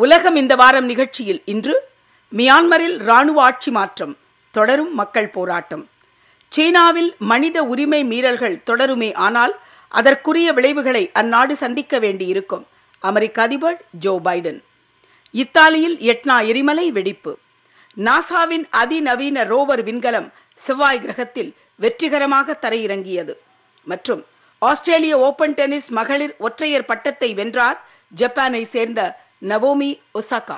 உலகம் இந்த வாரம் நிகழ்ச்சியில் இன்று மியான்மரில் இராணுவ ஆட்சி மாற்றம் தொடரும் மக்கள் போராட்டம் சீனாவில் மனித உரிமை மீறல்கள் தொடருமே ஆனால் அதற்குரிய விளைவுகளை அந்நாடு சந்திக்க வேண்டியிருக்கும் அமெரிக்க அதிபர் ஜோ பைடன் இத்தாலியில் எட்னா எரிமலை வெடிப்பு நாசாவின் அதிநவீன ரோவர் விண்கலம் செவ்வாய் கிரகத்தில் வெற்றிகரமாக தரையிறங்கியது மற்றும் ஆஸ்திரேலிய ஓபன் டென்னிஸ் மகளிர் ஒற்றையர் பட்டத்தை வென்றார் ஜப்பானை சேர்ந்த நவோமி ஒசாகா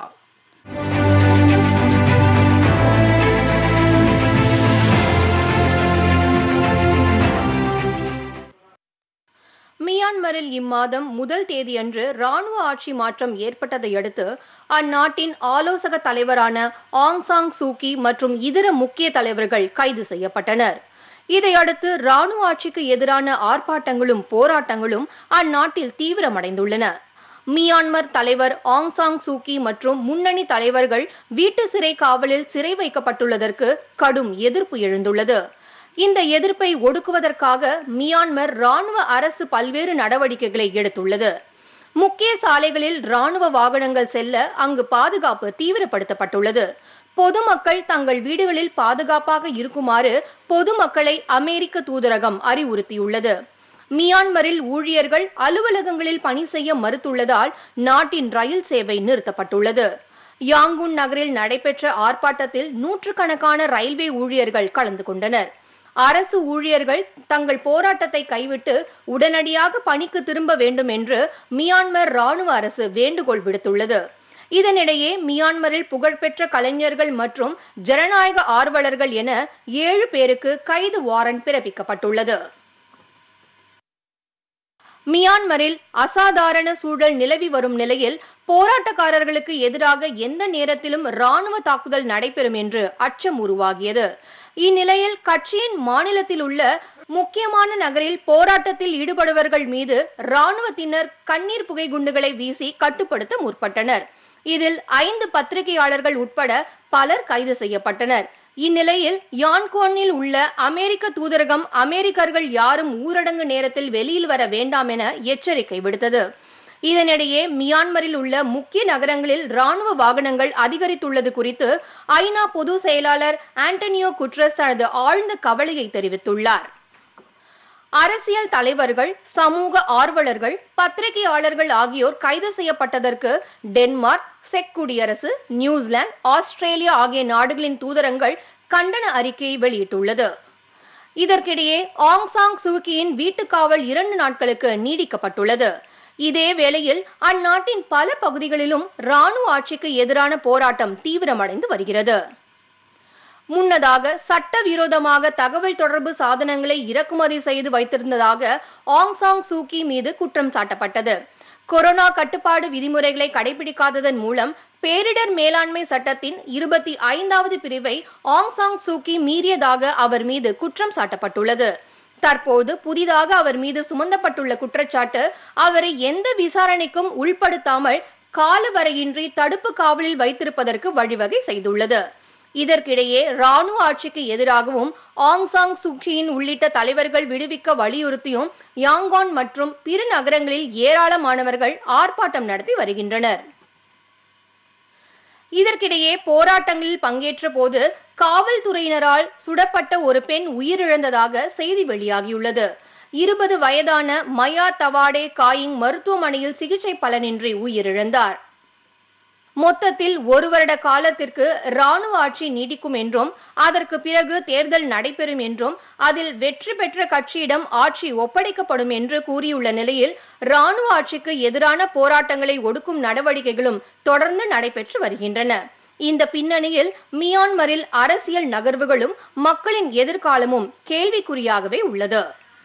மியான்மரில் இம்மாதம் முதல் தேதியன்று ராணுவ ஆட்சி மாற்றம் ஏற்பட்டதை அடுத்து அந்நாட்டின் ஆலோசக தலைவரான ஆங் சாங் சூகி மற்றும் இதர முக்கிய தலைவர்கள் கைது செய்யப்பட்டனர் இதையடுத்து ராணுவ ஆட்சிக்கு எதிரான ஆர்ப்பாட்டங்களும் போராட்டங்களும் அந்நாட்டில் தீவிரமடைந்துள்ளன மியான்மர் தலைவர் ஆங் சாங் சூகி மற்றும் முன்னணி தலைவர்கள் வீட்டு சிறை காவலில் சிறை வைக்கப்பட்டுள்ளதற்கு கடும் எதிர்ப்பு எழுந்துள்ளது இந்த எதிர்ப்பை ஒடுக்குவதற்காக மியான்மர் ராணுவ அரசு பல்வேறு நடவடிக்கைகளை எடுத்துள்ளது முக்கிய சாலைகளில் ராணுவ வாகனங்கள் செல்ல அங்கு பாதுகாப்பு தீவிரப்படுத்தப்பட்டுள்ளது பொதுமக்கள் தங்கள் வீடுகளில் பாதுகாப்பாக இருக்குமாறு பொதுமக்களை அமெரிக்க தூதரகம் அறிவுறுத்தியுள்ளது மியான்மரில் ஊழியர்கள் அலுவலகங்களில் பணி செய்ய மறுத்துள்ளதால் நாட்டின் ரயில் சேவை நிறுத்தப்பட்டுள்ளது யாங்குன் நகரில் நடைபெற்ற ஆர்ப்பாட்டத்தில் நூற்றுக்கணக்கான ரயில்வே ஊழியர்கள் கலந்து கொண்டனர் அரசு ஊழியர்கள் தங்கள் போராட்டத்தை கைவிட்டு உடனடியாக பணிக்கு திரும்ப வேண்டும் என்று மியான்மர் ராணுவ அரசு வேண்டுகோள் விடுத்துள்ளது இதனிடையே மியான்மரில் புகழ்பெற்ற கலைஞர்கள் மற்றும் ஜனநாயக ஆர்வலர்கள் என ஏழு பேருக்கு கைது வாரண்ட் பிறப்பிக்கப்பட்டுள்ளது மியான்மரில் அசாதாரண சூழல் நிலவி வரும் நிலையில் போராட்டக்காரர்களுக்கு எதிராக எந்த நேரத்திலும் ராணுவ தாக்குதல் நடைபெறும் என்று அச்சம் உருவாகியது இந்நிலையில் கட்சியின் மாநிலத்தில் உள்ள முக்கியமான நகரில் போராட்டத்தில் ஈடுபடுவர்கள் மீது ராணுவத்தினர் கண்ணீர் புகை குண்டுகளை வீசி கட்டுப்படுத்த முற்பட்டனர் இதில் ஐந்து பத்திரிகையாளர்கள் உட்பட பலர் கைது செய்யப்பட்டனர் இந்நிலையில் யான்கோனில் உள்ள அமெரிக்க தூதரகம் அமெரிக்கர்கள் யாரும் ஊரடங்கு நேரத்தில் வெளியில் வர வேண்டாம் என எச்சரிக்கை விடுத்தது இதனிடையே மியான்மரில் உள்ள முக்கிய நகரங்களில் ராணுவ வாகனங்கள் அதிகரித்துள்ளது குறித்து ஐநா பொது செயலாளர் ஆண்டனியோ குட்ரஸ் தனது ஆழ்ந்த கவலையை தெரிவித்துள்ளார் அரசியல் தலைவர்கள் சமூக ஆர்வலர்கள் பத்திரிகையாளர்கள் ஆகியோர் கைது செய்யப்பட்டதற்கு டென்மார்க் செக் குடியரசு நியூசிலாந்து ஆஸ்திரேலியா ஆகிய நாடுகளின் தூதரங்கள் கண்டன அறிக்கையை வெளியிட்டுள்ளது இதற்கிடையே ஆங் சாங் சூகியின் வீட்டுக்காவல் இரண்டு நாட்களுக்கு நீடிக்கப்பட்டுள்ளது இதே வேளையில் அந்நாட்டின் பல பகுதிகளிலும் ராணுவ ஆட்சிக்கு எதிரான போராட்டம் தீவிரமடைந்து வருகிறது முன்னதாக சட்டவிரோதமாக தகவல் தொடர்பு சாதனங்களை இறக்குமதி செய்து வைத்திருந்ததாக ஆங் சாங் சூகி மீது குற்றம் சாட்டப்பட்டது கொரோனா கட்டுப்பாடு விதிமுறைகளை கடைபிடிக்காததன் மூலம் பேரிடர் மேலாண்மை சட்டத்தின் இருபத்தி ஐந்தாவது பிரிவை ஆங் சாங் சூகி மீறியதாக அவர் மீது குற்றம் சாட்டப்பட்டுள்ளது தற்போது புதிதாக அவர் மீது சுமந்தப்பட்டுள்ள குற்றச்சாட்டு அவரை எந்த விசாரணைக்கும் உள்படுத்தாமல் காலவரையின்றி தடுப்பு காவலில் வைத்திருப்பதற்கு வழிவகை செய்துள்ளது இதற்கிடையே ராணுவ ஆட்சிக்கு எதிராகவும் ஆங் சாங் சுக்சியின் உள்ளிட்ட தலைவர்கள் விடுவிக்க வலியுறுத்தியும் யாங்கான் மற்றும் பிற நகரங்களில் ஏராளமானவர்கள் ஆர்ப்பாட்டம் நடத்தி வருகின்றனர் இதற்கிடையே போராட்டங்களில் பங்கேற்ற போது காவல்துறையினரால் சுடப்பட்ட ஒரு பெண் உயிரிழந்ததாக செய்தி வெளியாகியுள்ளது இருபது வயதான மயா தவாடே காயிங் மருத்துவமனையில் சிகிச்சை பலனின்றி உயிரிழந்தார் மொத்தத்தில் ஒரு வருட காலத்திற்கு ராணுவ ஆட்சி நீடிக்கும் என்றும் அதற்கு பிறகு தேர்தல் நடைபெறும் என்றும் அதில் வெற்றி பெற்ற கட்சியிடம் ஆட்சி ஒப்படைக்கப்படும் என்று கூறியுள்ள நிலையில் ராணுவ ஆட்சிக்கு எதிரான போராட்டங்களை ஒடுக்கும் நடவடிக்கைகளும் தொடர்ந்து நடைபெற்று வருகின்றன இந்த பின்னணியில் மியான்மரில் அரசியல் நகர்வுகளும் மக்களின் எதிர்காலமும் கேள்விக்குறியாகவே உள்ளது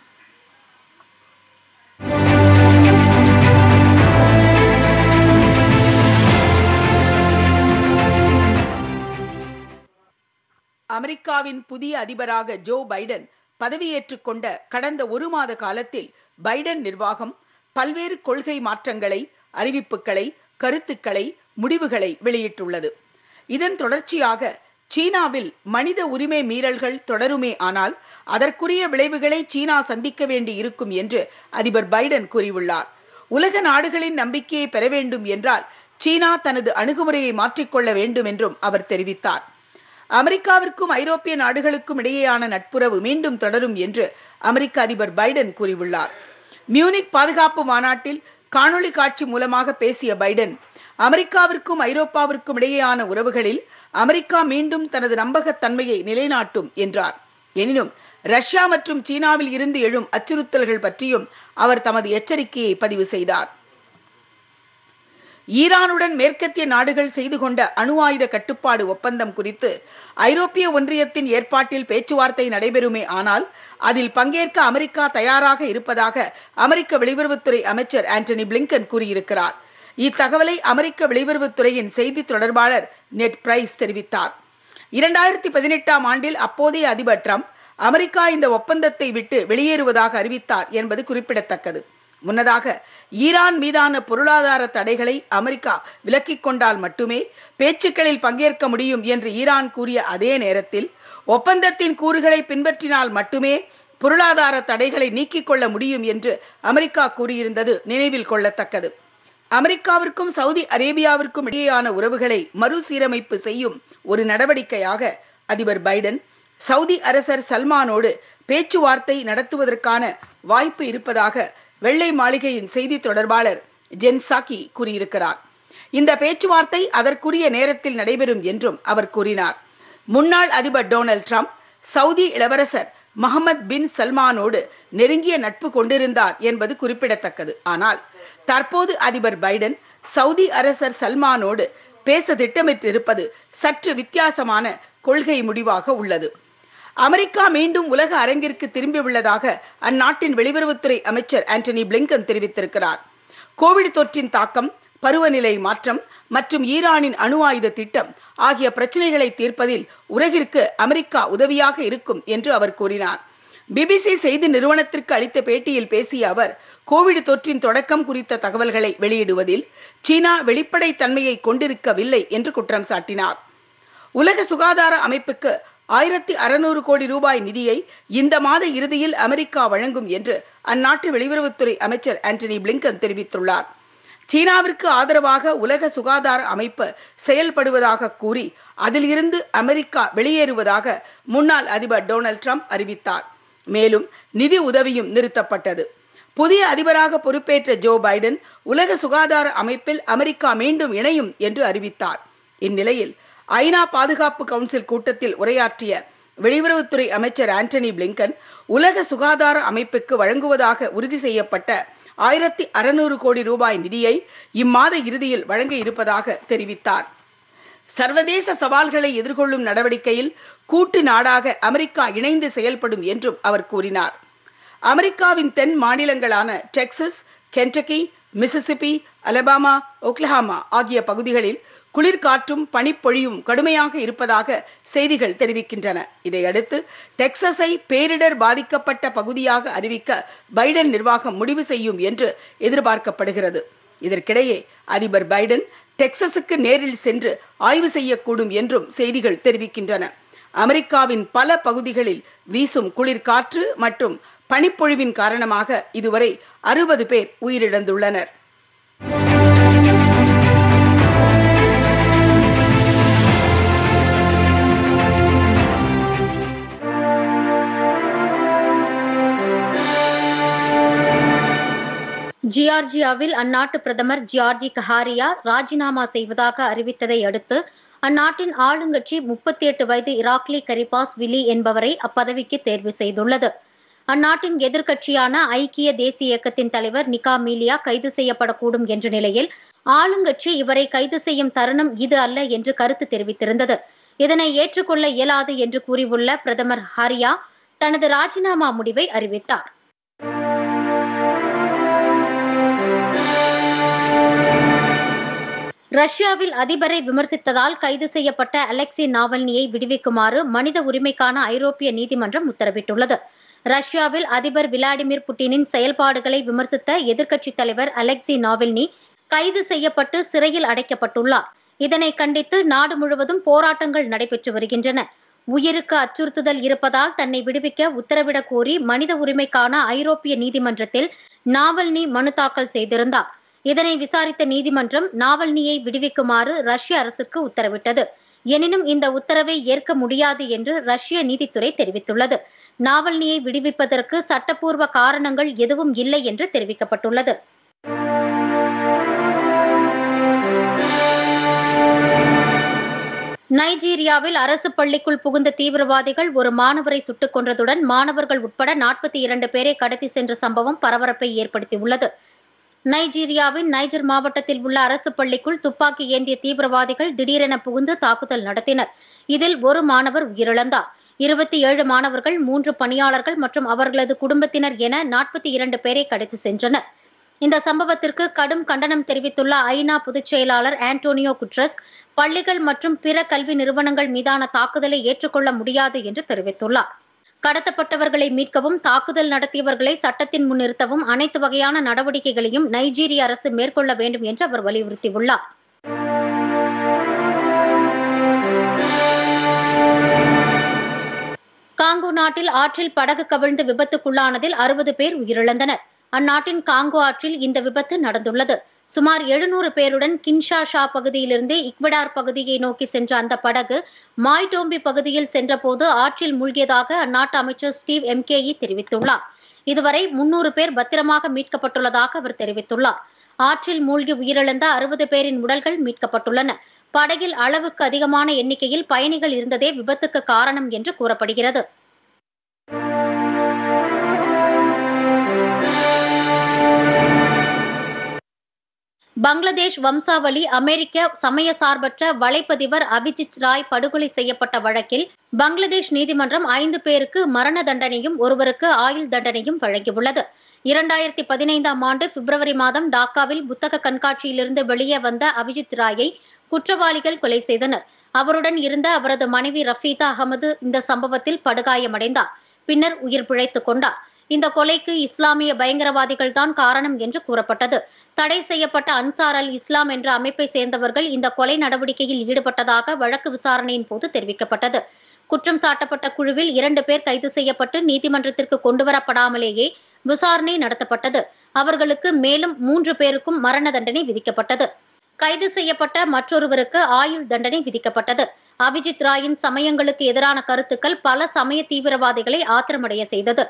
அமெரிக்காவின் புதிய அதிபராக ஜோ பைடன் பதவியேற்றுக் கொண்ட கடந்த ஒரு மாத காலத்தில் பைடன் நிர்வாகம் பல்வேறு கொள்கை மாற்றங்களை அறிவிப்புகளை கருத்துக்களை முடிவுகளை வெளியிட்டுள்ளது இதன் தொடர்ச்சியாக சீனாவில் மனித உரிமை மீறல்கள் தொடருமே ஆனால் அதற்குரிய விளைவுகளை சீனா சந்திக்க வேண்டி இருக்கும் என்று அதிபர் பைடன் கூறியுள்ளார் உலக நாடுகளின் நம்பிக்கையை பெற வேண்டும் என்றால் சீனா தனது அணுகுமுறையை மாற்றிக்கொள்ள வேண்டும் என்றும் அவர் தெரிவித்தார் அமெரிக்காவிற்கும் ஐரோப்பிய நாடுகளுக்கும் இடையேயான நட்புறவு மீண்டும் தொடரும் என்று அமெரிக்க அதிபர் பைடன் கூறியுள்ளார் மியூனிக் பாதுகாப்பு மாநாட்டில் காணொளி காட்சி மூலமாக பேசிய பைடன் அமெரிக்காவிற்கும் ஐரோப்பாவிற்கும் இடையேயான உறவுகளில் அமெரிக்கா மீண்டும் தனது நம்பகத்தன்மையை நிலைநாட்டும் என்றார் எனினும் ரஷ்யா மற்றும் சீனாவில் இருந்து எழும் அச்சுறுத்தல்கள் பற்றியும் அவர் தமது எச்சரிக்கையை பதிவு செய்தார் ஈரானுடன் மேற்கத்திய நாடுகள் செய்து கொண்ட அணு ஆயுத கட்டுப்பாடு ஒப்பந்தம் குறித்து ஐரோப்பிய ஒன்றியத்தின் ஏற்பாட்டில் பேச்சுவார்த்தை நடைபெறுமே ஆனால் அதில் பங்கேற்க அமெரிக்கா தயாராக இருப்பதாக அமெரிக்க வெளியுறவுத்துறை அமைச்சர் ஆண்டனி பிளிங்கன் கூறியிருக்கிறார் இத்தகவலை அமெரிக்க வெளியுறவுத்துறையின் செய்தி தொடர்பாளர் நெட் பிரைஸ் தெரிவித்தார் இரண்டாயிரத்தி பதினெட்டாம் ஆண்டில் அப்போதைய அதிபர் ட்ரம்ப் அமெரிக்கா இந்த ஒப்பந்தத்தை விட்டு வெளியேறுவதாக அறிவித்தார் என்பது குறிப்பிடத்தக்கது முன்னதாக ஈரான் மீதான பொருளாதார தடைகளை அமெரிக்கா விலக்கிக் கொண்டால் மட்டுமே பேச்சுக்களில் பங்கேற்க முடியும் என்று ஈரான் கூறிய அதே நேரத்தில் ஒப்பந்தத்தின் கூறுகளை பின்பற்றினால் மட்டுமே பொருளாதார தடைகளை நீக்கிக் கொள்ள முடியும் என்று அமெரிக்கா கூறியிருந்தது நினைவில் கொள்ளத்தக்கது அமெரிக்காவிற்கும் சவுதி அரேபியாவிற்கும் இடையேயான உறவுகளை மறுசீரமைப்பு செய்யும் ஒரு நடவடிக்கையாக அதிபர் பைடன் சவுதி அரசர் சல்மானோடு பேச்சுவார்த்தை நடத்துவதற்கான வாய்ப்பு இருப்பதாக வெள்ளை மாளிகையின் செய்தி தொடர்பாளர் ஜென் சாக்கி கூறியிருக்கிறார் இந்த பேச்சுவார்த்தை அதற்குரிய நேரத்தில் நடைபெறும் என்றும் அவர் கூறினார் முன்னாள் அதிபர் டொனால்ட் ட்ரம்ப் சவுதி இளவரசர் முகமது பின் சல்மானோடு நெருங்கிய நட்பு கொண்டிருந்தார் என்பது குறிப்பிடத்தக்கது ஆனால் தற்போது அதிபர் பைடன் சவுதி அரசர் சல்மானோடு பேச திட்டமிட்டிருப்பது சற்று வித்தியாசமான கொள்கை முடிவாக உள்ளது அமெரிக்கா மீண்டும் உலக அரங்கிற்கு திரும்பியுள்ளதாக அந்நாட்டின் வெளியுறவுத்துறை அமைச்சர் ஆண்டனி பிளிங்கன் தெரிவித்திருக்கிறார் கோவிட் தொற்றின் தாக்கம் பருவநிலை மாற்றம் மற்றும் ஈரானின் அணு ஆயுத திட்டம் ஆகிய பிரச்சனைகளை தீர்ப்பதில் உலகிற்கு அமெரிக்கா உதவியாக இருக்கும் என்று அவர் கூறினார் பிபிசி செய்தி நிறுவனத்திற்கு அளித்த பேட்டியில் பேசிய அவர் கோவிட் தொற்றின் தொடக்கம் குறித்த தகவல்களை வெளியிடுவதில் சீனா வெளிப்படை தன்மையை கொண்டிருக்கவில்லை என்று குற்றம் சாட்டினார் உலக சுகாதார அமைப்புக்கு ஆயிரத்தி அறுநூறு கோடி ரூபாய் நிதியை இந்த மாத இறுதியில் அமெரிக்கா வழங்கும் என்று அந்நாட்டு வெளியுறவுத்துறை அமைச்சர் ஆண்டனி பிளிங்கன் தெரிவித்துள்ளார் சீனாவிற்கு ஆதரவாக உலக சுகாதார அமைப்பு செயல்படுவதாக கூறி அதில் இருந்து அமெரிக்கா வெளியேறுவதாக முன்னாள் அதிபர் டொனால்ட் ட்ரம்ப் அறிவித்தார் மேலும் நிதி உதவியும் நிறுத்தப்பட்டது புதிய அதிபராக பொறுப்பேற்ற ஜோ பைடன் உலக சுகாதார அமைப்பில் அமெரிக்கா மீண்டும் இணையும் என்று அறிவித்தார் இந்நிலையில் ஐநா பாதுகாப்பு கவுன்சில் கூட்டத்தில் உரையாற்றிய வெளியுறவுத்துறை அமைச்சர் ஆண்டனி பிளிங்கன் உலக சுகாதார அமைப்புக்கு வழங்குவதாக உறுதி செய்யப்பட்ட ஆயிரத்தி அறுநூறு கோடி ரூபாய் நிதியை இம்மாத இறுதியில் வழங்க இருப்பதாக தெரிவித்தார் சர்வதேச சவால்களை எதிர்கொள்ளும் நடவடிக்கையில் கூட்டு நாடாக அமெரிக்கா இணைந்து செயல்படும் என்றும் அவர் கூறினார் அமெரிக்காவின் தென் மாநிலங்களான Texas Kentucky Mississippi Alabama Oklahoma ஆகிய பகுதிகளில் குளிர்காற்றும் பனிப்பொழியும் கடுமையாக இருப்பதாக செய்திகள் தெரிவிக்கின்றன இதையடுத்து டெக்சஸை பேரிடர் பாதிக்கப்பட்ட பகுதியாக அறிவிக்க பைடன் நிர்வாகம் முடிவு செய்யும் என்று எதிர்பார்க்கப்படுகிறது இதற்கிடையே அதிபர் பைடன் டெக்சஸுக்கு நேரில் சென்று ஆய்வு செய்யக்கூடும் என்றும் செய்திகள் தெரிவிக்கின்றன அமெரிக்காவின் பல பகுதிகளில் வீசும் குளிர்காற்று மற்றும் பனிப்பொழிவின் காரணமாக இதுவரை அறுபது பேர் உயிரிழந்துள்ளனர் ஜியார்ஜியாவில் அந்நாட்டு பிரதமர் ஜியார்ஜி கஹாரியா ராஜினாமா செய்வதாக அறிவித்ததை அடுத்து அந்நாட்டின் ஆளுங்கட்சி முப்பத்தி எட்டு வயது இராக்லி கரிபாஸ் விலி என்பவரை அப்பதவிக்கு தேர்வு செய்துள்ளது அந்நாட்டின் எதிர்க்கட்சியான ஐக்கிய தேசிய இயக்கத்தின் தலைவர் நிகா மீலியா கைது செய்யப்படக்கூடும் என்ற நிலையில் ஆளுங்கட்சி இவரை கைது செய்யும் தருணம் இது அல்ல என்று கருத்து தெரிவித்திருந்தது இதனை ஏற்றுக்கொள்ள இயலாது என்று கூறியுள்ள பிரதமர் ஹாரியா தனது ராஜினாமா முடிவை அறிவித்தார் ரஷ்யாவில் அதிபரை விமர்சித்ததால் கைது செய்யப்பட்ட அலெக்சி நாவல்னியை விடுவிக்குமாறு மனித உரிமைக்கான ஐரோப்பிய நீதிமன்றம் உத்தரவிட்டுள்ளது ரஷ்யாவில் அதிபர் விளாடிமிர் புட்டினின் செயல்பாடுகளை விமர்சித்த எதிர்க்கட்சித் தலைவர் அலெக்சி நாவல்னி கைது செய்யப்பட்டு சிறையில் அடைக்கப்பட்டுள்ளார் இதனை கண்டித்து நாடு முழுவதும் போராட்டங்கள் நடைபெற்று வருகின்றன உயிருக்கு அச்சுறுத்துதல் இருப்பதால் தன்னை விடுவிக்க உத்தரவிடக் கோரி மனித உரிமைக்கான ஐரோப்பிய நீதிமன்றத்தில் நாவல்னி மனு தாக்கல் செய்திருந்தார் இதனை விசாரித்த நீதிமன்றம் நாவல்னியை விடுவிக்குமாறு ரஷ்ய அரசுக்கு உத்தரவிட்டது எனினும் இந்த உத்தரவை ஏற்க முடியாது என்று ரஷ்ய நீதித்துறை தெரிவித்துள்ளது நாவல்னியை விடுவிப்பதற்கு சட்டப்பூர்வ காரணங்கள் எதுவும் இல்லை என்று தெரிவிக்கப்பட்டுள்ளது நைஜீரியாவில் அரசு பள்ளிக்குள் புகுந்த தீவிரவாதிகள் ஒரு மாணவரை சுட்டுக் கொன்றதுடன் மாணவர்கள் உட்பட நாற்பத்தி இரண்டு பேரை கடத்தி சென்ற சம்பவம் பரபரப்பை ஏற்படுத்தியுள்ளது நைஜீரியாவின் நைஜர் மாவட்டத்தில் உள்ள அரசு பள்ளிக்குள் துப்பாக்கி ஏந்திய தீவிரவாதிகள் திடீரென புகுந்து தாக்குதல் நடத்தினர் இதில் ஒரு மாணவர் உயிரிழந்தார் இருபத்தி ஏழு மாணவர்கள் மூன்று பணியாளர்கள் மற்றும் அவர்களது குடும்பத்தினர் என நாற்பத்தி இரண்டு பேரை கடத்தி சென்றனர் இந்த சம்பவத்திற்கு கடும் கண்டனம் தெரிவித்துள்ள ஐநா பொதுச் செயலாளர் ஆண்டோனியோ குட்ரஸ் பள்ளிகள் மற்றும் பிற கல்வி நிறுவனங்கள் மீதான தாக்குதலை ஏற்றுக்கொள்ள முடியாது என்று தெரிவித்துள்ளார் கடத்தப்பட்டவர்களை மீட்கவும் தாக்குதல் நடத்தியவர்களை சட்டத்தின் முன் நிறுத்தவும் அனைத்து வகையான நடவடிக்கைகளையும் நைஜீரிய அரசு மேற்கொள்ள வேண்டும் என்று அவர் வலியுறுத்தியுள்ளார் காங்கோ நாட்டில் ஆற்றில் படகு கவிழ்ந்து விபத்துக்குள்ளானதில் அறுபது பேர் உயிரிழந்தனர் அந்நாட்டின் காங்கோ ஆற்றில் இந்த விபத்து நடந்துள்ளது சுமார் எழுநூறு பேருடன் கின்ஷாஷா பகுதியிலிருந்து இக்வடார் பகுதியை நோக்கி சென்ற அந்த படகு மாய்டோம்பி பகுதியில் சென்றபோது ஆற்றில் மூழ்கியதாக அந்நாட்டு அமைச்சர் ஸ்டீவ் எம்கேஇ தெரிவித்துள்ளார் இதுவரை முன்னூறு பேர் பத்திரமாக மீட்கப்பட்டுள்ளதாக அவர் தெரிவித்துள்ளார் ஆற்றில் மூழ்கி உயிரிழந்த அறுபது பேரின் உடல்கள் மீட்கப்பட்டுள்ளன படகில் அளவுக்கு அதிகமான எண்ணிக்கையில் பயணிகள் இருந்ததே விபத்துக்கு காரணம் என்று கூறப்படுகிறது பங்களாதேஷ் வம்சாவளி அமெரிக்க சமய சார்பற்ற வலைப்பதிவர் அபிஜித் ராய் படுகொலை செய்யப்பட்ட வழக்கில் பங்களாதேஷ் நீதிமன்றம் ஐந்து பேருக்கு மரண தண்டனையும் ஒருவருக்கு ஆயுள் தண்டனையும் வழங்கியுள்ளது இரண்டாயிரத்தி பதினைந்தாம் ஆண்டு பிப்ரவரி மாதம் டாக்காவில் புத்தக கண்காட்சியிலிருந்து வெளியே வந்த அபிஜித் ராயை குற்றவாளிகள் கொலை செய்தனர் அவருடன் இருந்த அவரது மனைவி ரஃபீதா அகமது இந்த சம்பவத்தில் படுகாயமடைந்தார் பின்னர் உயிர் பிழைத்துக் கொண்டார் இந்த கொலைக்கு இஸ்லாமிய பயங்கரவாதிகள் தான் காரணம் என்று கூறப்பட்டது தடை செய்யப்பட்ட அன்சார் அல் இஸ்லாம் என்ற அமைப்பை சேர்ந்தவர்கள் இந்த கொலை நடவடிக்கையில் ஈடுபட்டதாக வழக்கு விசாரணையின் போது தெரிவிக்கப்பட்டது குற்றம் சாட்டப்பட்ட குழுவில் இரண்டு பேர் கைது செய்யப்பட்டு நீதிமன்றத்திற்கு கொண்டுவரப்படாமலேயே விசாரணை நடத்தப்பட்டது அவர்களுக்கு மேலும் மூன்று பேருக்கும் மரண தண்டனை விதிக்கப்பட்டது கைது செய்யப்பட்ட மற்றொருவருக்கு ஆயுள் தண்டனை விதிக்கப்பட்டது அபிஜித் ராயின் சமயங்களுக்கு எதிரான கருத்துக்கள் பல சமய தீவிரவாதிகளை ஆத்திரமடைய செய்தது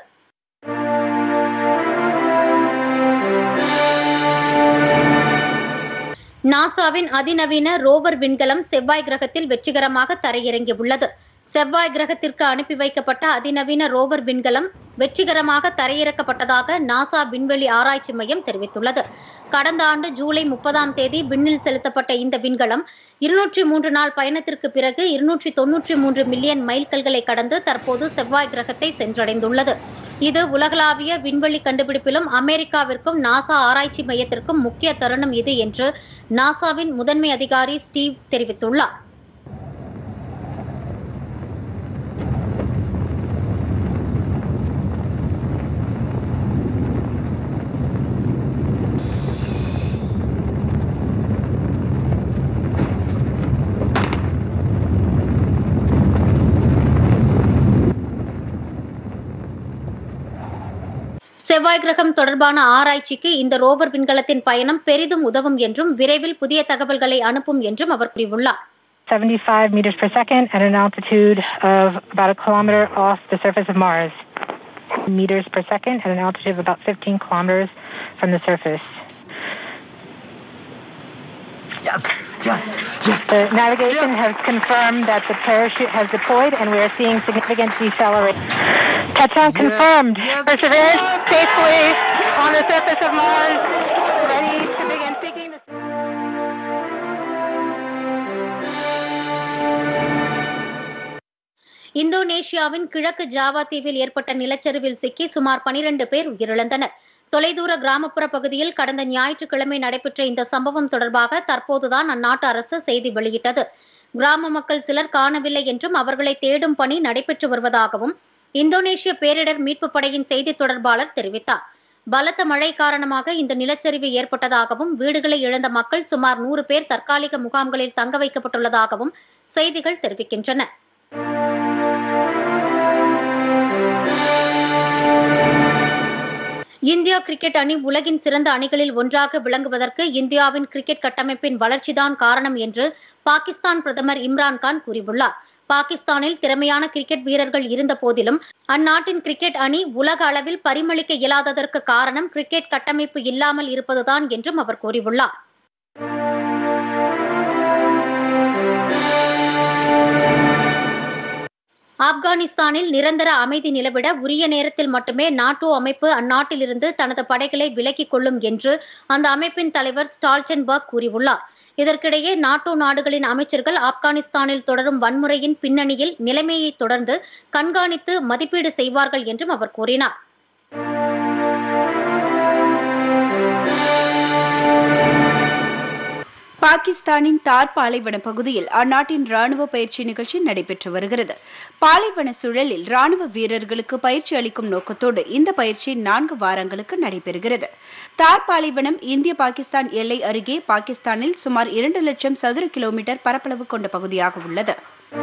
நாசாவின் அதிநவீன ரோவர் விண்கலம் செவ்வாய் கிரகத்தில் வெற்றிகரமாக தரையிறங்கியுள்ளது செவ்வாய் கிரகத்திற்கு அனுப்பி வைக்கப்பட்ட அதிநவீன ரோவர் விண்கலம் வெற்றிகரமாக தரையிறக்கப்பட்டதாக நாசா விண்வெளி ஆராய்ச்சி மையம் தெரிவித்துள்ளது கடந்த ஆண்டு ஜூலை முப்பதாம் தேதி விண்ணில் செலுத்தப்பட்ட இந்த விண்கலம் இருநூற்றி மூன்று நாள் பயணத்திற்கு பிறகு இருநூற்றி தொன்னூற்றி மூன்று மில்லியன் மைல்கல்களை கடந்து தற்போது செவ்வாய் கிரகத்தை சென்றடைந்துள்ளது இது உலகளாவிய விண்வெளி கண்டுபிடிப்பிலும் அமெரிக்காவிற்கும் நாசா ஆராய்ச்சி மையத்திற்கும் முக்கிய தருணம் இது என்று நாசாவின் முதன்மை அதிகாரி ஸ்டீவ் தெரிவித்துள்ளார் செவ்வாய் கிரகம் தொடர்பான ஆராய்ச்சிக்கு இந்த ரோவர் விண்கலத்தின் பயணம் பெரிதும் உதவும் என்றும் விரைவில் புதிய தகவல்களை அனுப்பும் என்றும் அவர் கூறியுள்ளார் 75 meters per second at an altitude of about a kilometer off the surface of Mars. Meters per second at an altitude of about 15 kilometers from the surface. Yes, yes, yes. The navigation has confirmed that the parachute has deployed and we are seeing significant deceleration. Touchdown confirmed. yes. Perseverance safely on the surface of Mars, ready to begin seeking the இந்தோனேஷியாவின் கிழக்கு Java தீவில் ஏற்பட்ட நிலச்சரிவில் சிக்கி சுமார் பனிரெண்டு பேர் உயிரிழந்தனர் தொலைதூர கிராமப்புற பகுதியில் கடந்த ஞாயிற்றுக்கிழமை நடைபெற்ற இந்த சம்பவம் தொடர்பாக தற்போதுதான் அந்நாட்டு அரசு செய்தி வெளியிட்டது கிராம மக்கள் சிலர் காணவில்லை என்றும் அவர்களை தேடும் பணி நடைபெற்று வருவதாகவும் இந்தோனேஷிய பேரிடர் மீட்புப் படையின் செய்தி தொடர்பாளர் தெரிவித்தார் பலத்த மழை காரணமாக இந்த நிலச்சரிவு ஏற்பட்டதாகவும் வீடுகளை இழந்த மக்கள் சுமார் நூறு பேர் தற்காலிக முகாம்களில் தங்க வைக்கப்பட்டுள்ளதாகவும் செய்திகள் தெரிவிக்கின்றன இந்தியா கிரிக்கெட் அணி உலகின் சிறந்த அணிகளில் ஒன்றாக விளங்குவதற்கு இந்தியாவின் கிரிக்கெட் கட்டமைப்பின் வளர்ச்சிதான் காரணம் என்று பாகிஸ்தான் பிரதமர் இம்ரான்கான் கூறியுள்ளார் பாகிஸ்தானில் திறமையான கிரிக்கெட் வீரர்கள் இருந்த போதிலும் அந்நாட்டின் கிரிக்கெட் அணி உலக அளவில் பரிமளிக்க இயலாததற்கு காரணம் கிரிக்கெட் கட்டமைப்பு இல்லாமல் இருப்பதுதான் என்றும் அவர் கூறியுள்ளார் ஆப்கானிஸ்தானில் நிரந்தர அமைதி நிலவிட உரிய நேரத்தில் மட்டுமே நாட்டோ அமைப்பு அந்நாட்டிலிருந்து தனது படைகளை விலக்கிக் கொள்ளும் என்று அந்த அமைப்பின் தலைவர் ஸ்டால்டன்பர்க் கூறியுள்ளார் இதற்கிடையே நாட்டோ நாடுகளின் அமைச்சர்கள் ஆப்கானிஸ்தானில் தொடரும் வன்முறையின் பின்னணியில் நிலைமையை தொடர்ந்து கண்காணித்து மதிப்பீடு செய்வார்கள் என்றும் அவர் கூறினார் பாகிஸ்தானின் தார் பாலைவன பகுதியில் அந்நாட்டின் ராணுவ பயிற்சி நிகழ்ச்சி நடைபெற்று வருகிறது பாலைவன சூழலில் ராணுவ வீரர்களுக்கு பயிற்சி அளிக்கும் நோக்கத்தோடு இந்த பயிற்சி நான்கு வாரங்களுக்கு நடைபெறுகிறது தார் பாலைவனம் இந்திய பாகிஸ்தான் எல்லை அருகே பாகிஸ்தானில் சுமார் இரண்டு லட்சம் சதுர கிலோமீட்டர் பரப்பளவு கொண்ட பகுதியாக உள்ளது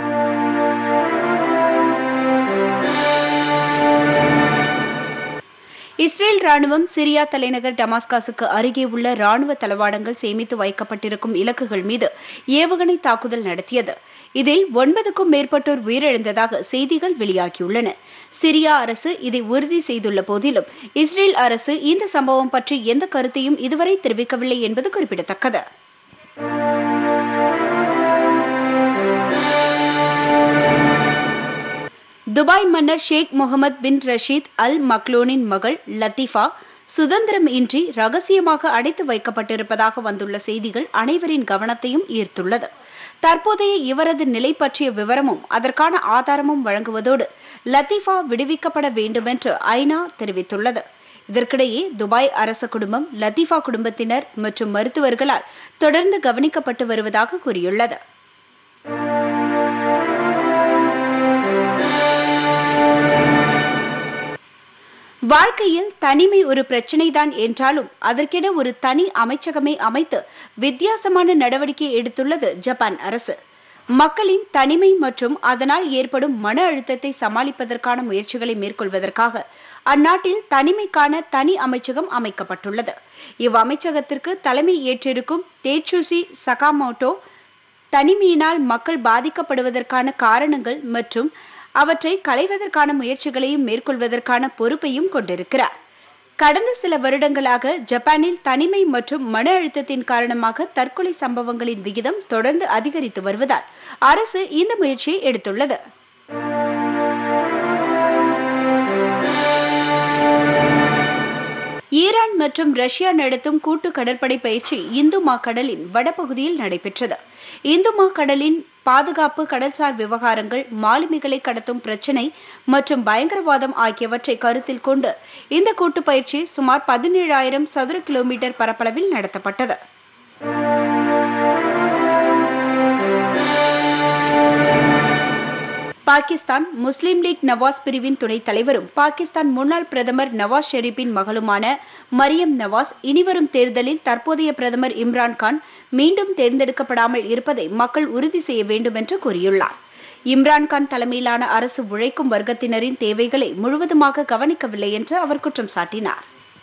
இஸ்ரேல் ராணுவம் சிரியா தலைநகர் டமாஸ்காஸுக்கு அருகே உள்ள ராணுவ தளவாடங்கள் சேமித்து வைக்கப்பட்டிருக்கும் இலக்குகள் மீது ஏவுகணை தாக்குதல் நடத்தியது இதில் ஒன்பதுக்கும் மேற்பட்டோர் உயிரிழந்ததாக செய்திகள் வெளியாகியுள்ளன சிரியா அரசு இதை உறுதி செய்துள்ள போதிலும் இஸ்ரேல் அரசு இந்த சம்பவம் பற்றி எந்த கருத்தையும் இதுவரை தெரிவிக்கவில்லை என்பது குறிப்பிடத்தக்கது துபாய் மன்னர் ஷேக் முகமது பின் ரஷீத் அல் மக்லோனின் மகள் லத்தீஃபா சுதந்திரம் இன்றி ரகசியமாக அடைத்து வைக்கப்பட்டிருப்பதாக வந்துள்ள செய்திகள் அனைவரின் கவனத்தையும் ஈர்த்துள்ளது தற்போதைய இவரது நிலை பற்றிய விவரமும் அதற்கான ஆதாரமும் வழங்குவதோடு லத்தீஃபா விடுவிக்கப்பட வேண்டுமென்று ஐநா தெரிவித்துள்ளது இதற்கிடையே துபாய் அரச குடும்பம் லத்தீஃபா குடும்பத்தினர் மற்றும் மருத்துவர்களால் தொடர்ந்து கவனிக்கப்பட்டு வருவதாக கூறியுள்ளது வாழ்க்கையில் தனிமை ஒரு பிரச்சனைதான் என்றாலும் அதற்கென ஒரு தனி அமைச்சகமே அமைத்து வித்தியாசமான நடவடிக்கை எடுத்துள்ளது ஜப்பான் அரசு மக்களின் தனிமை மற்றும் அதனால் ஏற்படும் மன அழுத்தத்தை சமாளிப்பதற்கான முயற்சிகளை மேற்கொள்வதற்காக அந்நாட்டில் தனிமைக்கான தனி அமைச்சகம் அமைக்கப்பட்டுள்ளது இவ்வமைச்சகத்திற்கு தலைமை ஏற்றிருக்கும் தேட்சுசி சகாமோட்டோ தனிமையினால் மக்கள் பாதிக்கப்படுவதற்கான காரணங்கள் மற்றும் அவற்றை களைவதற்கான முயற்சிகளையும் மேற்கொள்வதற்கான பொறுப்பையும் கொண்டிருக்கிறார் கடந்த சில வருடங்களாக ஜப்பானில் தனிமை மற்றும் மன அழுத்தத்தின் காரணமாக தற்கொலை சம்பவங்களின் விகிதம் தொடர்ந்து அதிகரித்து வருவதால் அரசு இந்த முயற்சியை எடுத்துள்ளது ஈரான் மற்றும் ரஷ்யா நடத்தும் கூட்டு கடற்படை பயிற்சி இந்து மாக்கடலின் வடபகுதியில் நடைபெற்றது இந்து மாக்கடலின் பாதுகாப்பு கடல்சார் விவகாரங்கள் மாலுமிகளை கடத்தும் பிரச்சினை மற்றும் பயங்கரவாதம் ஆகியவற்றை கருத்தில் கொண்டு இந்த கூட்டு பயிற்சி சுமார் பதினேழாயிரம் சதுர கிலோமீட்டர் பரப்பளவில் நடத்தப்பட்டது பாகிஸ்தான் முஸ்லிம் லீக் நவாஸ் பிரிவின் துணைத் தலைவரும் பாகிஸ்தான் முன்னாள் பிரதமர் நவாஸ் ஷெரீப்பின் மகளுமான மரியம் நவாஸ் இனிவரும் தேர்தலில் தற்போதைய பிரதமர் இம்ரான்கான் மீண்டும் தேர்ந்தெடுக்கப்படாமல் இருப்பதை மக்கள் உறுதி செய்ய வேண்டும் என்று கூறியுள்ளார் இம்ரான்கான் தலைமையிலான அரசு உழைக்கும் வர்க்கத்தினரின் தேவைகளை முழுவதுமாக கவனிக்கவில்லை என்று அவர் குற்றம் சாட்டினார்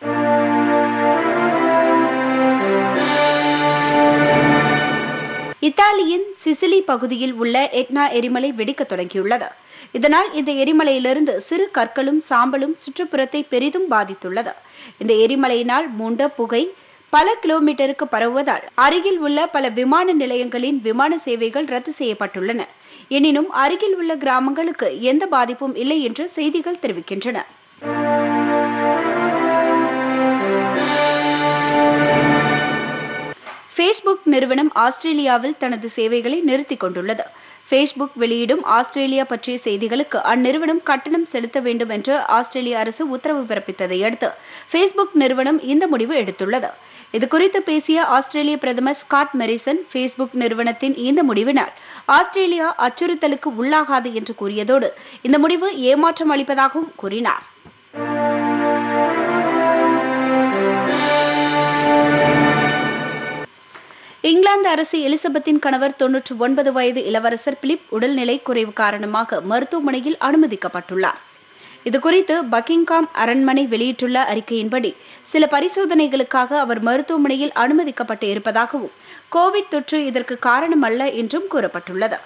இத்தாலியின் சிசிலி பகுதியில் உள்ள எட்னா எரிமலை வெடிக்கத் தொடங்கியுள்ளது இதனால் இந்த எரிமலையிலிருந்து சிறு கற்களும் சாம்பலும் சுற்றுப்புறத்தை பெரிதும் பாதித்துள்ளது இந்த எரிமலையினால் மூண்ட புகை பல கிலோமீட்டருக்கு பரவுவதால் அருகில் உள்ள பல விமான நிலையங்களின் விமான சேவைகள் ரத்து செய்யப்பட்டுள்ளன எனினும் அருகில் உள்ள கிராமங்களுக்கு எந்த பாதிப்பும் இல்லை என்று செய்திகள் தெரிவிக்கின்றன ஃபேஸ்புக் நிறுவனம் ஆஸ்திரேலியாவில் தனது சேவைகளை நிறுத்திக் கொண்டுள்ளது ஃபேஸ்புக் வெளியிடும் ஆஸ்திரேலியா பற்றிய செய்திகளுக்கு அந்நிறுவனம் கட்டணம் செலுத்த வேண்டும் என்று ஆஸ்திரேலிய அரசு உத்தரவு பிறப்பித்ததை அடுத்து ஃபேஸ்புக் நிறுவனம் இந்த முடிவு எடுத்துள்ளது இதுகுறித்து பேசிய ஆஸ்திரேலிய பிரதமர் ஸ்காட் மெரிசன் ஃபேஸ்புக் நிறுவனத்தின் இந்த முடிவினால் ஆஸ்திரேலியா அச்சுறுத்தலுக்கு உள்ளாகாது என்று கூறியதோடு இந்த முடிவு ஏமாற்றம் அளிப்பதாகவும் கூறினார் இங்கிலாந்து அரசு எலிசபெத்தின் கணவர் தொன்னூற்று ஒன்பது வயது இளவரசர் பிலிப் உடல்நிலை குறைவு காரணமாக மருத்துவமனையில் அனுமதிக்கப்பட்டுள்ளார் இதுகுறித்து பக்கிங்காம் அரண்மனை வெளியிட்டுள்ள அறிக்கையின்படி சில பரிசோதனைகளுக்காக அவர் மருத்துவமனையில் அனுமதிக்கப்பட்டு இருப்பதாகவும் கோவிட் தொற்று இதற்கு காரணமல்ல என்றும் கூறப்பட்டுள்ளது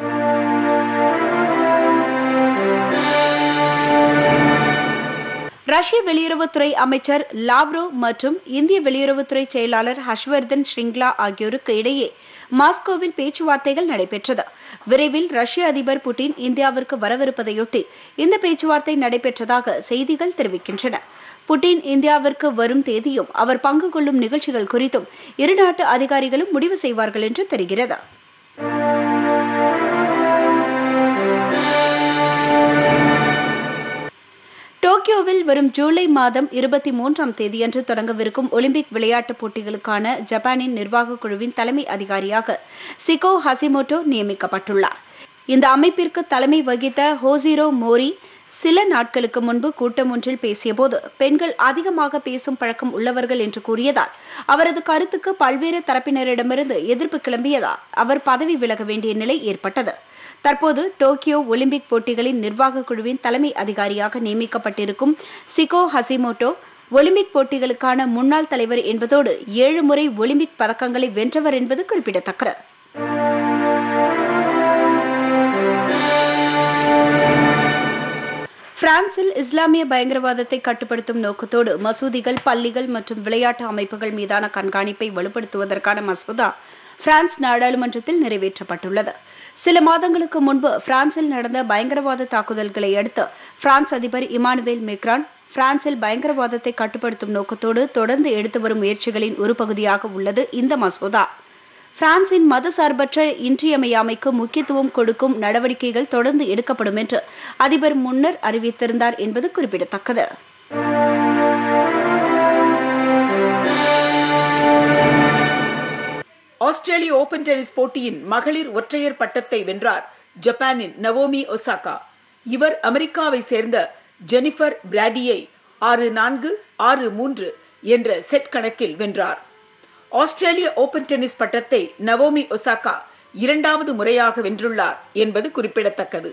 ரஷ்ய வெளியுறவுத்துறை அமைச்சர் லாவ்ரோ மற்றும் இந்திய வெளியுறவுத்துறை செயலாளர் ஹர்ஷ்வர்தன் ஸ்ரிங்லா ஆகியோருக்கு இடையே மாஸ்கோவில் பேச்சுவார்த்தைகள் நடைபெற்றது விரைவில் ரஷ்ய அதிபர் புட்டின் இந்தியாவிற்கு வரவிருப்பதையொட்டி இந்த பேச்சுவார்த்தை நடைபெற்றதாக செய்திகள் தெரிவிக்கின்றன புட்டின் இந்தியாவிற்கு வரும் தேதியும் அவர் பங்கு கொள்ளும் நிகழ்ச்சிகள் குறித்தும் இரு நாட்டு அதிகாரிகளும் முடிவு செய்வார்கள் என்று தெரிகிறது டோக்கியோவில் வரும் ஜூலை மாதம் இருபத்தி மூன்றாம் தேதியன்று தொடங்கவிருக்கும் ஒலிம்பிக் விளையாட்டுப் போட்டிகளுக்கான ஜப்பானின் நிர்வாகக் குழுவின் தலைமை அதிகாரியாக சிகோ ஹசிமோட்டோ நியமிக்கப்பட்டுள்ளார் இந்த அமைப்பிற்கு தலைமை வகித்த ஹோசிரோ மோரி சில நாட்களுக்கு முன்பு கூட்டம் ஒன்றில் பேசியபோது பெண்கள் அதிகமாக பேசும் பழக்கம் உள்ளவர்கள் என்று கூறியதால் அவரது கருத்துக்கு பல்வேறு தரப்பினரிடமிருந்து எதிர்ப்பு கிளம்பியதால் அவர் பதவி விலக வேண்டிய நிலை ஏற்பட்டது தற்போது டோக்கியோ ஒலிம்பிக் போட்டிகளின் நிர்வாக குழுவின் தலைமை அதிகாரியாக நியமிக்கப்பட்டிருக்கும் சிகோ ஹசிமோட்டோ ஒலிம்பிக் போட்டிகளுக்கான முன்னாள் தலைவர் என்பதோடு ஏழு முறை ஒலிம்பிக் பதக்கங்களை வென்றவர் என்பது குறிப்பிடத்தக்கது பிரான்சில் இஸ்லாமிய பயங்கரவாதத்தை கட்டுப்படுத்தும் நோக்கத்தோடு மசூதிகள் பள்ளிகள் மற்றும் விளையாட்டு அமைப்புகள் மீதான கண்காணிப்பை வலுப்படுத்துவதற்கான மசோதா பிரான்ஸ் நாடாளுமன்றத்தில் நிறைவேற்றப்பட்டுள்ளது சில மாதங்களுக்கு முன்பு பிரான்சில் நடந்த பயங்கரவாத தாக்குதல்களை அடுத்து பிரான்ஸ் அதிபர் இமானுவேல் மெக்ரான் பிரான்சில் பயங்கரவாதத்தை கட்டுப்படுத்தும் நோக்கத்தோடு தொடர்ந்து எடுத்து வரும் முயற்சிகளின் ஒரு பகுதியாக உள்ளது இந்த மசோதா பிரான்சின் மதசார்பற்ற இன்றியமையாமைக்கு முக்கியத்துவம் கொடுக்கும் நடவடிக்கைகள் தொடர்ந்து எடுக்கப்படும் என்று அதிபர் முன்னர் அறிவித்திருந்தார் என்பது குறிப்பிடத்தக்கது ஆஸ்திரேலிய ஓபன் டென்னிஸ் போட்டியின் மகளிர் ஒற்றையர் பட்டத்தை வென்றார் ஜப்பானின் நவோமி ஒசாகா இவர் அமெரிக்காவை சேர்ந்த ஜெனிஃபர் பிராடியை ஆறு நான்கு ஆறு மூன்று என்ற செட் கணக்கில் வென்றார் ஆஸ்திரேலிய ஓபன் டென்னிஸ் பட்டத்தை நவோமி ஒசாகா இரண்டாவது முறையாக வென்றுள்ளார் என்பது குறிப்பிடத்தக்கது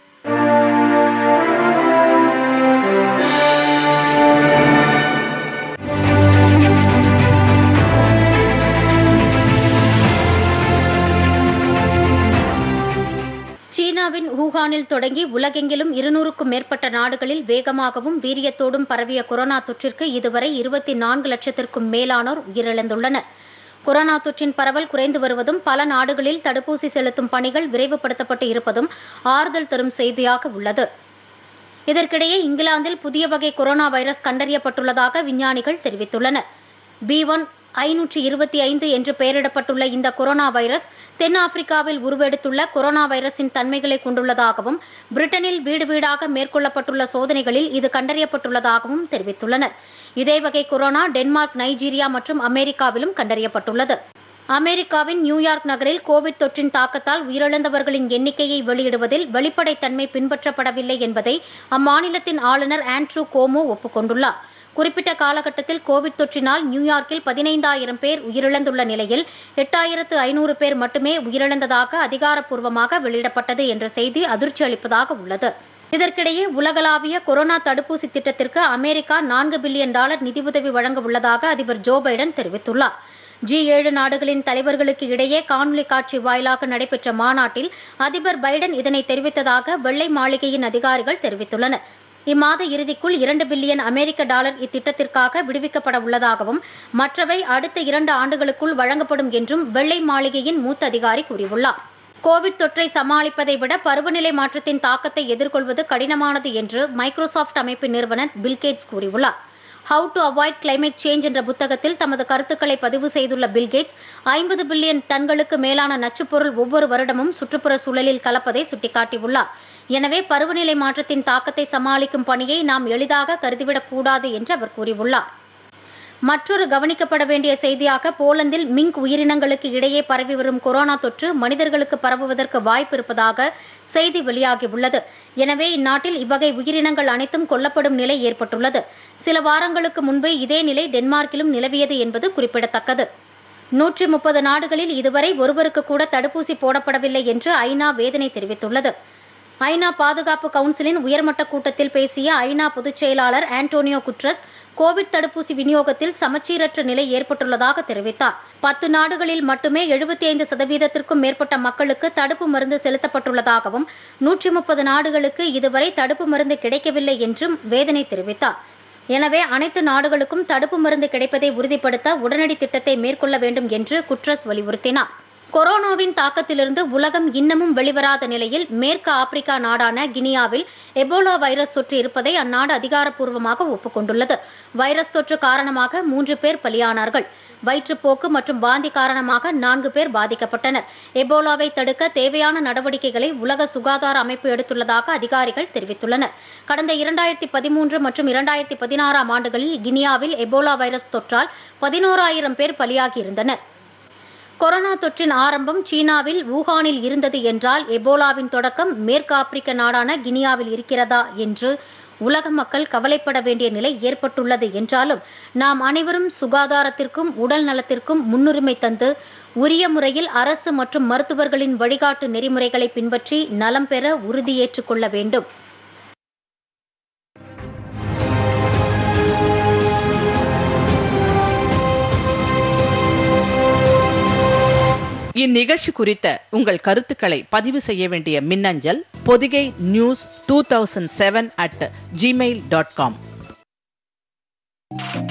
சீனாவின் வூஹானில் தொடங்கி உலகெங்கிலும் இருநூறுக்கும் மேற்பட்ட நாடுகளில் வேகமாகவும் வீரியத்தோடும் பரவிய கொரோனா தொற்றிற்கு இதுவரை இருபத்தி நான்கு லட்சத்திற்கும் மேலானோர் உயிரிழந்துள்ளனர் கொரோனா தொற்றின் பரவல் குறைந்து வருவதும் பல நாடுகளில் தடுப்பூசி செலுத்தும் பணிகள் விரைவுபடுத்தப்பட்டு இருப்பதும் ஆறுதல் தரும் செய்தியாக உள்ளது இதற்கிடையே இங்கிலாந்தில் புதிய வகை கொரோனா வைரஸ் கண்டறியப்பட்டுள்ளதாக விஞ்ஞானிகள் தெரிவித்துள்ளனர் பி ஒன் ஐநூற்றி இருபத்தி ஐந்து என்று பெயரிடப்பட்டுள்ள இந்த கொரோனா வைரஸ் தென்னாப்பிரிக்காவில் உருவெடுத்துள்ள கொரோனா வைரஸின் தன்மைகளை கொண்டுள்ளதாகவும் பிரிட்டனில் வீடு வீடாக மேற்கொள்ளப்பட்டுள்ள சோதனைகளில் இது கண்டறியப்பட்டுள்ளதாகவும் தெரிவித்துள்ளனர் இதே வகை கொரோனா டென்மார்க் நைஜீரியா மற்றும் அமெரிக்காவிலும் கண்டறியப்பட்டுள்ளது அமெரிக்காவின் நியூயார்க் நகரில் கோவிட் தொற்றின் தாக்கத்தால் உயிரிழந்தவர்களின் எண்ணிக்கையை வெளியிடுவதில் வெளிப்படைத்தன்மை பின்பற்றப்படவில்லை என்பதை அம்மாநிலத்தின் ஆளுநர் ஆண்ட்ரூ கோமோ ஒப்புக்கொண்டுள்ளார் குறிப்பிட்ட காலகட்டத்தில் கோவிட் தொற்றினால் நியூயார்க்கில் பதினைந்தாயிரம் பேர் உயிரிழந்துள்ள நிலையில் எட்டாயிரத்து ஐநூறு பேர் மட்டுமே உயிரிழந்ததாக அதிகாரப்பூர்வமாக வெளியிடப்பட்டது என்ற செய்தி அதிர்ச்சி அளிப்பதாக உள்ளது இதற்கிடையே உலகளாவிய கொரோனா தடுப்பூசி திட்டத்திற்கு அமெரிக்கா நான்கு பில்லியன் டாலர் நிதியுதவி வழங்க உள்ளதாக அதிபர் ஜோ பைடன் தெரிவித்துள்ளார் ஜி ஏழு நாடுகளின் தலைவர்களுக்கு இடையே காணொலி காட்சி வாயிலாக நடைபெற்ற மாநாட்டில் அதிபர் பைடன் இதனை தெரிவித்ததாக வெள்ளை மாளிகையின் அதிகாரிகள் தெரிவித்துள்ளனர் இம்மாத இறுதிக்குள் இரண்டு பில்லியன் அமெரிக்க டாலர் இத்திட்டத்திற்காக விடுவிக்கப்பட உள்ளதாகவும் மற்றவை அடுத்த இரண்டு ஆண்டுகளுக்குள் வழங்கப்படும் என்றும் வெள்ளை மாளிகையின் மூத்த அதிகாரி கூறியுள்ளார் கோவிட் தொற்றை சமாளிப்பதை விட பருவநிலை மாற்றத்தின் தாக்கத்தை எதிர்கொள்வது கடினமானது என்று மைக்ரோசாஃப்ட் அமைப்பின் நிறுவனர் பில்கேட்ஸ் கூறியுள்ளார் how to avoid climate change என்ற புத்தகத்தில் தமது கருத்துக்களை பதிவு செய்துள்ள பில்கேட்ஸ் ஐம்பது பில்லியன் டன்களுக்கு மேலான நச்சுப்பொருள் ஒவ்வொரு வருடமும் சுற்றுப்புற சூழலில் கலப்பதை சுட்டிக்காட்டியுள்ளார் எனவே பருவநிலை மாற்றத்தின் தாக்கத்தை சமாளிக்கும் பணியை நாம் எளிதாக கருதிவிடக் கூடாது என்று அவர் கூறியுள்ளார் மற்றொரு கவனிக்கப்பட வேண்டிய செய்தியாக போலந்தில் மிங்க் உயிரினங்களுக்கு இடையே பரவி வரும் கொரோனா தொற்று மனிதர்களுக்கு பரவுவதற்கு வாய்ப்பு இருப்பதாக செய்தி வெளியாகியுள்ளது எனவே இந்நாட்டில் இவ்வகை உயிரினங்கள் அனைத்தும் கொல்லப்படும் நிலை ஏற்பட்டுள்ளது சில வாரங்களுக்கு முன்பு இதே நிலை டென்மார்க்கிலும் நிலவியது என்பது குறிப்பிடத்தக்கது நூற்றி முப்பது நாடுகளில் இதுவரை ஒருவருக்கு கூட தடுப்பூசி போடப்படவில்லை என்று ஐநா வேதனை தெரிவித்துள்ளது ஐநா பாதுகாப்பு கவுன்சிலின் உயர்மட்ட கூட்டத்தில் பேசிய ஐநா பொதுச் செயலாளர் ஆண்டோனியோ குட்ரஸ் கோவிட் தடுப்பூசி விநியோகத்தில் சமச்சீரற்ற நிலை ஏற்பட்டுள்ளதாக தெரிவித்தார் பத்து நாடுகளில் மட்டுமே எழுபத்தி ஐந்து சதவீதத்திற்கும் மேற்பட்ட மக்களுக்கு தடுப்பு மருந்து செலுத்தப்பட்டுள்ளதாகவும் நூற்றி முப்பது நாடுகளுக்கு இதுவரை தடுப்பு மருந்து கிடைக்கவில்லை என்றும் வேதனை தெரிவித்தார் எனவே அனைத்து நாடுகளுக்கும் தடுப்பு மருந்து கிடைப்பதை உறுதிப்படுத்த உடனடி திட்டத்தை மேற்கொள்ள வேண்டும் என்று குட்ரஸ் வலியுறுத்தினார் கொரோனாவின் தாக்கத்திலிருந்து உலகம் இன்னமும் வெளிவராத நிலையில் மேற்கு ஆப்பிரிக்கா நாடான கினியாவில் எபோலா வைரஸ் தொற்று இருப்பதை அந்நாடு அதிகாரப்பூர்வமாக ஒப்புக்கொண்டுள்ளது வைரஸ் தொற்று காரணமாக மூன்று பேர் பலியானார்கள் வயிற்றுப்போக்கு மற்றும் வாந்தி காரணமாக நான்கு பேர் பாதிக்கப்பட்டனர் எபோலாவை தடுக்க தேவையான நடவடிக்கைகளை உலக சுகாதார அமைப்பு எடுத்துள்ளதாக அதிகாரிகள் தெரிவித்துள்ளனர் கடந்த இரண்டாயிரத்தி பதிமூன்று மற்றும் இரண்டாயிரத்தி பதினாறாம் ஆண்டுகளில் கினியாவில் எபோலா வைரஸ் தொற்றால் பதினோராயிரம் பேர் பலியாகியிருந்தனர் கொரோனா தொற்றின் ஆரம்பம் சீனாவில் வூகானில் இருந்தது என்றால் எபோலாவின் தொடக்கம் மேற்கு ஆப்பிரிக்க நாடான கினியாவில் இருக்கிறதா என்று உலக மக்கள் கவலைப்பட வேண்டிய நிலை ஏற்பட்டுள்ளது என்றாலும் நாம் அனைவரும் சுகாதாரத்திற்கும் உடல் நலத்திற்கும் முன்னுரிமை தந்து உரிய முறையில் அரசு மற்றும் மருத்துவர்களின் வழிகாட்டு நெறிமுறைகளை பின்பற்றி நலம் பெற உறுதியேற்றுக் கொள்ள வேண்டும் இந்நிகழ்ச்சி குறித்த உங்கள் கருத்துக்களை பதிவு செய்ய வேண்டிய மின்னஞ்சல் Podhigai news two thousand seven at Gmail dot com